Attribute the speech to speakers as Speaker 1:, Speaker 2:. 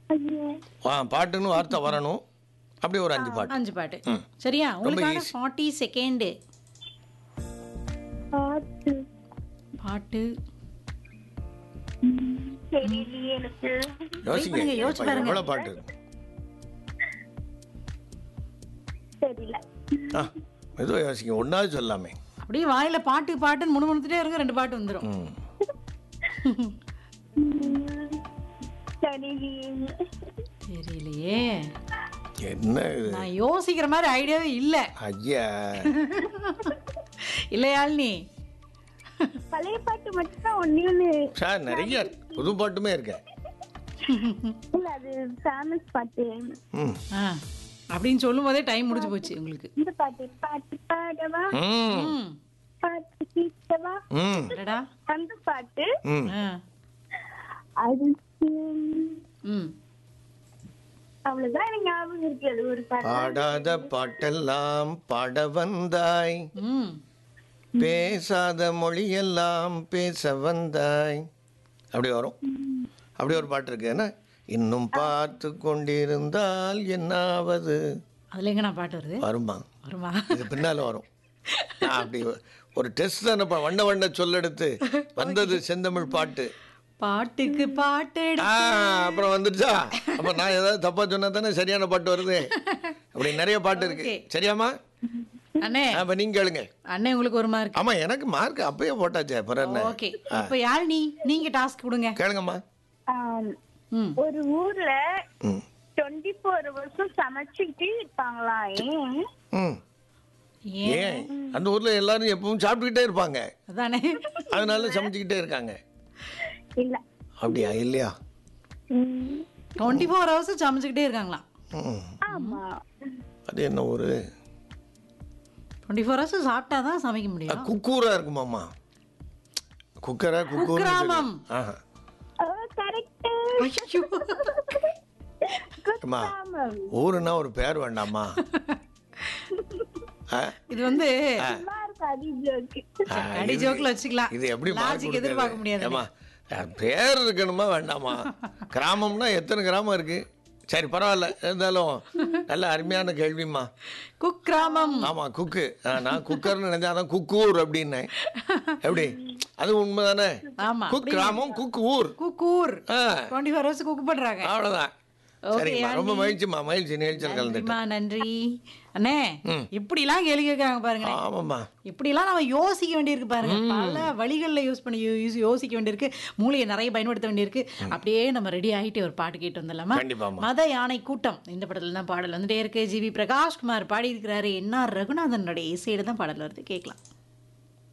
Speaker 1: ஐயோ
Speaker 2: ஆ பாட்டுன்னு வார்த்தை வரணும் அப்படியே ஒரு அஞ்சு பாட்டு
Speaker 3: அஞ்சு பாட்டு சரியா உங்களுக்கான ஃபார்ட்டி செகண்டு
Speaker 1: பாட்டு
Speaker 3: பாட்டு
Speaker 1: தெரியலையே எனக்கு
Speaker 2: யோசிங்க
Speaker 3: பண்ணுங்க, யோசிச்சு
Speaker 2: எப்ப
Speaker 3: பாருங்க.
Speaker 2: எவ்வளவு பாட்டு இருக்கு?
Speaker 1: தெரியல
Speaker 2: ஆ மெதுவாக யோசிங்க ஒன்றாவது சொல்லாமே
Speaker 3: அப்படியே வாயில பாட்டு பாட்டுன்னு முணுமுணுத்துட்டே இருங்க ரெண்டு பாட்டு வந்துடும்
Speaker 2: ம்
Speaker 1: ம், தெரியலையே
Speaker 3: தெரியலையே
Speaker 2: என்ன இது
Speaker 3: நான் யோசிக்கிற மாதிரி ஐடியாவே இல்ல
Speaker 2: ஐயா
Speaker 3: இல்லையாழ்னி
Speaker 1: பழைய பாட்டு மட்டும் தான் ஒண்ணே ஒண்ணு
Speaker 2: சார் நிறைய இருக்கு. புது பாட்டுமே இருக்கு
Speaker 1: இல்ல அது ஃபேமஸ் பாட்டு
Speaker 2: ம்
Speaker 3: ஆ அப்படின்னு சொல்லும் போதே டைம் முடிஞ்சு போச்சு உங்களுக்கு
Speaker 1: இந்த பாட்டு பாட்டு பாடவா
Speaker 2: ம்
Speaker 3: ம்
Speaker 1: பாட்டு கேட்கவா
Speaker 2: ம்
Speaker 3: அடடா
Speaker 1: அந்த பாட்டு
Speaker 2: ம்
Speaker 3: ஆ
Speaker 1: அதுக்கு
Speaker 3: ம்
Speaker 1: அவ்வளவுதான் எனக்கு ஞாபகம் இருக்கு அது ஒரு பாட்டு
Speaker 2: பாடாத பாட்டெல்லாம் பாட வந்தாய்
Speaker 3: ம்
Speaker 2: பேசாத மொழியெல்லாம் பேச வந்தாய் அப்படி வரும் அப்படி ஒரு பாட்டு இருக்கு என்ன இன்னும் பார்த்து கொண்டிருந்தால் என்னாவது
Speaker 3: அதுல எங்க நான் பாட்டு வருது
Speaker 2: வருமா
Speaker 3: வருமா
Speaker 2: இது பின்னால வரும் நான் அப்படி ஒரு டெஸ்ட் தானேப்பா வண்ண வண்ண சொல்லெடுத்து வந்தது செந்தமிழ் பாட்டு
Speaker 3: பாட்டுக்கு பாட்டு
Speaker 2: ஆ அப்புறம் வந்துடுச்சா அப்ப நான் ஏதாவது தப்பா சொன்னா தானே சரியான பாட்டு வருது அப்படி நிறைய பாட்டு இருக்கு
Speaker 3: Okay.
Speaker 2: சரியாம்மா
Speaker 3: அண்ணே
Speaker 2: அப்ப நீங்க கேளுங்க
Speaker 3: அண்ணே உங்களுக்கு ஒரு மார்க்
Speaker 2: ஆமா எனக்கு மார்க் அப்பயே போட்டாச்சே அப்புறம் என்ன
Speaker 3: ஓகே இப்போ யார் நீ நீங்க டாஸ்க் கொடுங்க
Speaker 2: கேளுங்கம்மா
Speaker 1: ஆம்,
Speaker 3: ம்
Speaker 1: ஒரு ஊர்ல
Speaker 2: ம்
Speaker 1: டுவெண்ட்டி ஃபோர் வருஷம் சமைச்சுக்கிட்டே இருப்பாங்களா ஏன்
Speaker 2: ம்
Speaker 3: ஏன்
Speaker 2: ஏன் அந்த ஊர்ல எல்லாரும் எப்பவும் சாப்பிட்டுக்கிட்டே இருப்பாங்க
Speaker 3: அதானே
Speaker 2: அதனால சமைச்சுக்கிட்டே இருக்காங்க
Speaker 1: இல்ல
Speaker 2: அப்படியா இல்லையா
Speaker 1: ம்,
Speaker 3: டுவெண்ட்டி ஃபோர் ஹவர்ஸ் சமைச்சுக்கிட்டே இருக்காங்களாம்
Speaker 2: ம்
Speaker 1: ஆமா
Speaker 2: அது என்ன ஊரு
Speaker 3: டுவெண்ட்டி ஃபோர் ஹவர்ஸ் சாப்பிட்டா தான் சமைக்க முடியும்
Speaker 2: குக்கூரா இருக்குமாம்மா குக்கரா குக்கூர்
Speaker 3: குக்கிராமம்.
Speaker 2: ஆஹா
Speaker 1: கரெக்ட்
Speaker 3: ஐயோ
Speaker 2: அம்மா ஊருன்னா ஒரு பேர் வேண்டாமா ஆ?
Speaker 3: இது வந்து
Speaker 1: சும்மா இருக்கு அது ஜோக்கு
Speaker 2: ஆ,
Speaker 3: அடி
Speaker 2: இது-
Speaker 3: ஜோக்ல வச்சுக்கலாம்
Speaker 2: இது எப்படி mark
Speaker 3: லாஜிக்
Speaker 2: கொடுக்கறது?
Speaker 3: எதிர்பார்க்க முடியாது
Speaker 2: ஏம்மா, பேர் இருக்கணுமா வேண்டாமா கிராமம்னா எத்தனை கிராமம் இருக்கு சரி பரவாயில்ல இருந்தாலும் நல்ல அருமையான கேள்விம்மா
Speaker 3: குக் கிராமம்
Speaker 2: ஆமா குக்கு ஆ, நான் குக்கர்னு நினைச்சாதான் குக்கூர் அப்படின்னேன் எப்படி அது உண்மைதானே
Speaker 3: ஆமா
Speaker 2: குக் கிராமம் குக் ஊர்
Speaker 3: குக் ஊர்
Speaker 2: ஆ,
Speaker 3: டுவெண்ட்டி ஃபோர் ஹவர்ஸ் குக் பண்றாங்க
Speaker 2: அவ்வளவுதான்
Speaker 3: Okay,
Speaker 2: சரிம்மா ரொம்ப
Speaker 3: ஆண்டி.
Speaker 2: மகிழ்ச்சிம்மா மகிழ்ச்சி நிகழ்ச்சியில் கலந்துட்டு
Speaker 3: நன்றிம்மா நன்றி அண்ணே இப்படிலாம் கேள்வி கேட்கறாங்க பாருங்க
Speaker 2: ஆமாம்மா
Speaker 3: இப்படிலாம் நம்ம யோசிக்க வேண்டியிருக்கு பாருங்க பல வழிகளில் யூஸ் பண்ணி யூஸ் யோசிக்க வேண்டியிருக்கு மூளையை நிறைய பயன்படுத்த வேண்டியிருக்கு அப்படியே நம்ம ரெடி ஆகிட்டு ஒரு பாட்டு கேட்டு வந்துடலாமா
Speaker 2: கண்டிப்பாம்மா.
Speaker 3: மத யானை கூட்டம் இந்த படத்துல தான் பாடல் வந்துட்டே இருக்கு ஜிவி பிரகாஷ்குமார் பாடி இருக்கிறாரு என்ஆர் ரகுநாதனுடைய இசையில தான் பாடல் வருது கேட்கலாம்